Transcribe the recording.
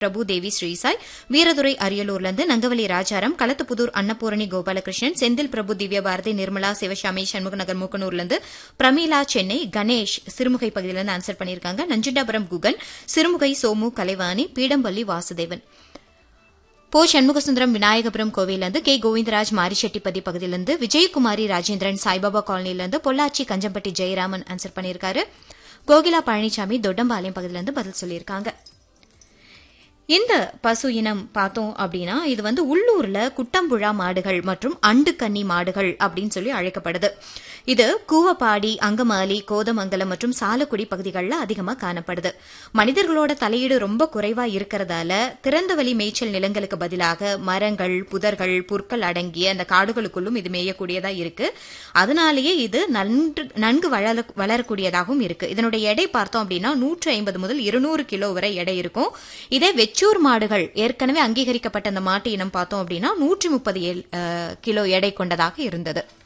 பிரபு தேவி ஸ்ரீசாய் வீரதுரை அரியலூர்ல இருந்து நங்கவலி ராஜாராம் களத்துப்புதூர் அன்னபூரணி கோபாலகிருஷ்ணன் செந்தில் பிரபு திவ்ய பாரதி நிர்மலா சிவசாமி சண்முகநகர் மூக்கனூர்ல இருந்து பிரமீளா சென்னை கணேஷ் சிறுமுகை பகுதியிலிருந்து ஆன்சர் பண்ணியிருக்காங்க நஞ்சுண்டாபுரம் குகன் சிறுமுகை சோமு கலைவாணி பீடம்பள்ளி வாசுதேவன் போ சண்முகசுந்தரம் விநாயகபுரம் கோவிலிருந்து கே கோவிந்தராஜ் மாரிஷெட்டிப்பதி பகுதியிலிருந்து விஜயகுமாரி ராஜேந்திரன் சாய்பாபா காலனிலிருந்து பொள்ளாச்சி கஞ்சம்பட்டி ஜெயராமன் ஆன்சர் பண்ணியிருக்காரு கோகிலா பழனிசாமி தொட்டம்பாளையம் பகுதியிலிருந்து பதில் சொல்லியிருக்காங்க இந்த பசு இனம் பார்த்தோம் அப்படின்னா இது வந்து உள்ளூர்ல குட்டம்புழா மாடுகள் மற்றும் அண்டுக்கன்னி மாடுகள் அப்படின்னு சொல்லி அழைக்கப்படுது இது கூவப்பாடி அங்கமாலி கோதமங்கலம் மற்றும் சாலக்குடி பகுதிகளில் அதிகமாக காணப்படுது மனிதர்களோட தலையீடு ரொம்ப குறைவா இருக்கிறதால திறந்தவெளி மேய்ச்சல் நிலங்களுக்கு பதிலாக மரங்கள் புதர்கள் புற்கள் அடங்கிய அந்த காடுகளுக்குள்ளும் இது மேயக்கூடியதா இருக்கு அதனாலேயே இது நன்று நன்கு வளர வளரக்கூடியதாகவும் இருக்கு இதனுடைய எடை பார்த்தோம் அப்படின்னா நூற்று ஐம்பது முதல் இருநூறு கிலோ வரை எடை இருக்கும் இதே வெச்சூர் மாடுகள் ஏற்கனவே அங்கீகரிக்கப்பட்ட அந்த மாட்டு இனம் பார்த்தோம் அப்படின்னா நூற்றி முப்பது கிலோ எடை கொண்டதாக இருந்தது